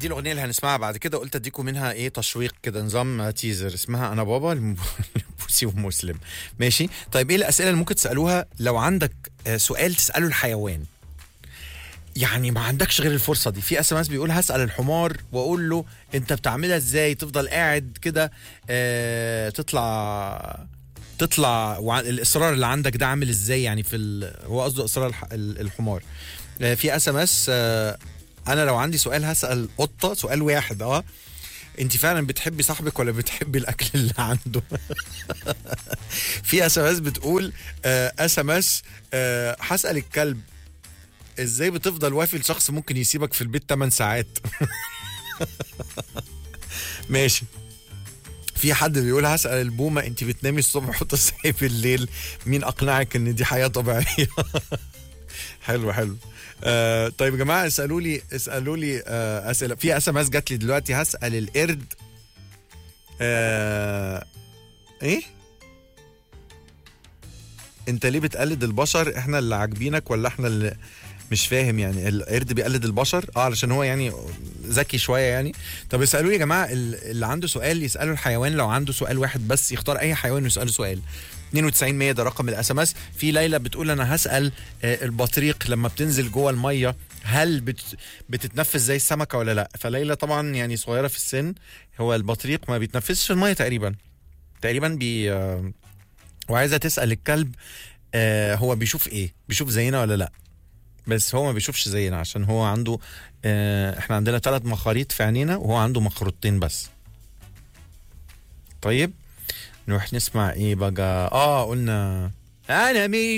دي الاغنيه اللي هنسمعها بعد كده قلت اديكم منها ايه تشويق كده نظام تيزر اسمها انا بابا لبوسي ومسلم ماشي طيب ايه الاسئله اللي ممكن تسالوها لو عندك آه، سؤال تساله الحيوان يعني ما عندكش غير الفرصه دي في اس ام اس بيقول هسال الحمار واقول له انت بتعملها ازاي تفضل قاعد كده آه تطلع تطلع وع- الاصرار اللي عندك ده عامل ازاي يعني في ال... هو قصده اصرار الح... ال- الحمار آه في اس ام اس انا لو عندي سؤال هسال قطه سؤال واحد اه انت فعلا بتحبي صاحبك ولا بتحبي الاكل اللي عنده في اس ام اس بتقول اس ام اس هسال الكلب ازاي بتفضل وافي لشخص ممكن يسيبك في البيت 8 ساعات ماشي في حد بيقول هسأل البومة انت بتنامي الصبح وتصحي بالليل مين اقنعك ان دي حياة طبيعية حلو حلو آه طيب يا جماعة اسألوا لي اسألوا لي آه اسئلة في اس ام اس جات لي دلوقتي هسأل القرد آه ايه انت ليه بتقلد البشر احنا اللي عاجبينك ولا احنا اللي مش فاهم يعني القرد بيقلد البشر اه علشان هو يعني ذكي شويه يعني طب اسالوا يا جماعه ال- اللي عنده سؤال يساله الحيوان لو عنده سؤال واحد بس يختار اي حيوان ويساله سؤال 92 100 ده رقم الاس ام اس في ليلى بتقول انا هسال آه، البطريق لما بتنزل جوه الميه هل بت بتتنفس زي السمكه ولا لا فليلى طبعا يعني صغيره في السن هو البطريق ما بيتنفسش في الميه تقريبا تقريبا بي آه، وعايزه تسال الكلب آه هو بيشوف ايه بيشوف زينا ولا لا بس هو ما بيشوفش زينا عشان هو عنده آه احنا عندنا ثلاث مخاريط في عينينا وهو عنده مخروطين بس طيب نروح نسمع ايه بقى اه قلنا انا مين